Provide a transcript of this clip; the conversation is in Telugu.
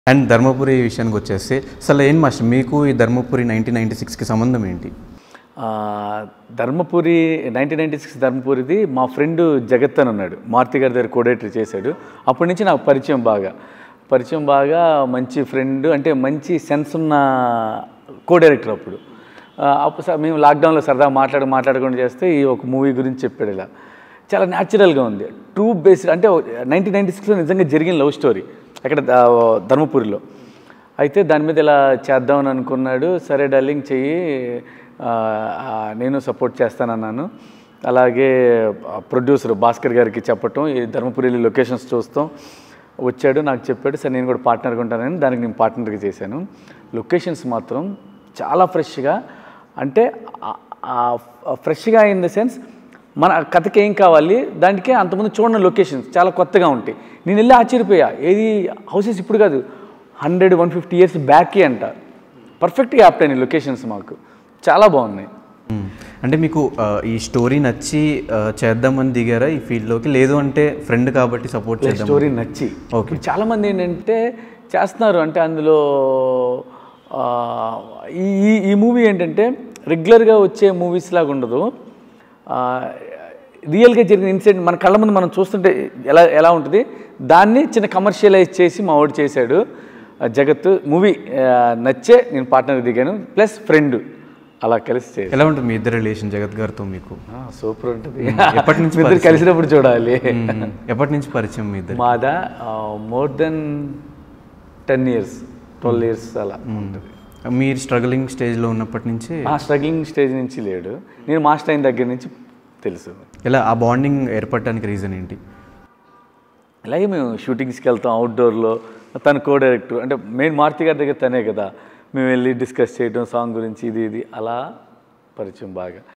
అండ్ ధర్మపురి విషయానికి వచ్చేస్తే అసలు ఏం మాస్టర్ మీకు ఈ ధర్మపురి నైన్టీన్ నైన్టీ సిక్స్కి సంబంధం ఏంటి ఆ, ధర్మపురి నైన్టీన్ నైంటీ సిక్స్ ధర్మపురిది మా ఫ్రెండ్ జగత్ అని ఉన్నాడు మారుతి గారి దగ్గర కోడేటర్ చేశాడు అప్పటి నుంచి నాకు పరిచయం బాగా పరిచయం బాగా మంచి ఫ్రెండ్ అంటే మంచి సెన్స్ ఉన్న కో డైరెక్టర్ అప్పుడు ఆ, అప్పుడు స- మేము లాక్డౌన్లో సరదా మాట్లాడి మాట్లాడుకొని చేస్తే ఈ ఒక మూవీ గురించి చెప్పాడు ఇలా చాలా న్యాచురల్గా ఉంది టూ బేస్డ్ అంటే నైన్టీన్ నైంటీ సిక్స్లో నిజంగా జరిగిన లవ్ స్టోరీ అక్కడ ద- ధర్మపురిలో అయితే దాని మీద ఇలా చేద్దామని అనుకున్నాడు సరే డార్లింగ్ చెయ్యి ఆ, ఆ, నేను సపోర్ట్ చేస్తానన్నాను అలాగే ప్రొడ్యూసర్ భాస్కర్ గారికి చెప్పటం ఈ ధర్మపురి లొకేషన్స్ చూస్తాం వచ్చాడు నాకు చెప్పాడు సరే నేను కూడా పార్ట్నర్గా ఉంటానని దానికి నేను పార్ట్నర్గా చేశాను లొకేషన్స్ మాత్రం చాలా ఫ్రెష్గా అంటే ఫ్రెష్గా ఇన్ ద సెన్స్ మన కథకి ఏం కావాలి దానికే అంతకుముందు చూడని లొకేషన్స్ చాలా కొత్తగా ఉంటాయి నేను వెళ్ళి ఆశ్చర్యపోయా ఏది హౌసెస్ ఇప్పుడు కాదు హండ్రెడ్ వన్ ఫిఫ్టీ ఇయర్స్ బ్యాక్కి అంట పర్ఫెక్ట్గా ఆప్టాయి లొకేషన్స్ మాకు చాలా బాగున్నాయి మ్మ్. అంటే మీకు ఆ, ఈ స్టోరీ నచ్చి ఆ, చేద్దామని దిగారా ఈ ఫీల్డ్లోకి లేదు అంటే ఫ్రెండ్ కాబట్టి సపోర్ట్ చేద్దాం స్టోరీ నచ్చి Okay. ఇప్పుడు చాలామంది ఏంటంటే చేస్తున్నారు అంటే అందులో ఆ, ఈ ఈ- ఈ మూవీ ఏంటంటే రెగ్యులర్గా వచ్చే మూవీస్ లాగా ఉండదు ఆ, రియల్గా జరిగిన ఇన్సిడెంట్ మన కళ్ళ ముందు మనం చూస్తుంటే ఎలా ఎలా ఉంటుంది దాన్ని చిన్న కమర్షియలైజ్ చేసి మా వాడు చేశాడు ఆ, జగత్ మూవీ నచ్చే నేను పార్ట్నర్ దిగాను ప్లస్ ఫ్రెండ్ అలా కలిసి చేశాను ఎలా ఉంటుంది మీ ఇద్దరు రిలేషన్ జగత్ గారితో మీకు సూపర్ ఉంటుంది ఎప్పటి నుంచి మీ ఇద్దరు కలిసినప్పుడు చూడాలి మ్మ్. ఎప్పటి నుంచి పరిచయం మీ ఇద్దరు మాదా more than ten years twelve years అలా ఉంటుంది మీరు స్ట్రగలింగ్ స్టేజ్లో ఉన్నప్పటి నుంచి ఆ స్ట్రగ్లింగ్ స్టేజ్ నుంచి లేడు నేను మాస్టర్ అయిన దగ్గర నుంచి తెలుసు ఎలా ఆ బాండింగ్ ఏర్పడటానికి రీజన్ ఏంటి అలాగే మేము షూటింగ్స్కి వెళ్తాం అవుట్డోర్లో తను కో డైరెక్టర్ అంటే మెయిన్ మారుతి గారి దగ్గర తనే కదా మేము వెళ్ళి డిస్కస్ చేయడం సాంగ్ గురించి ఇది ఇది అలా పరిచయం బాగా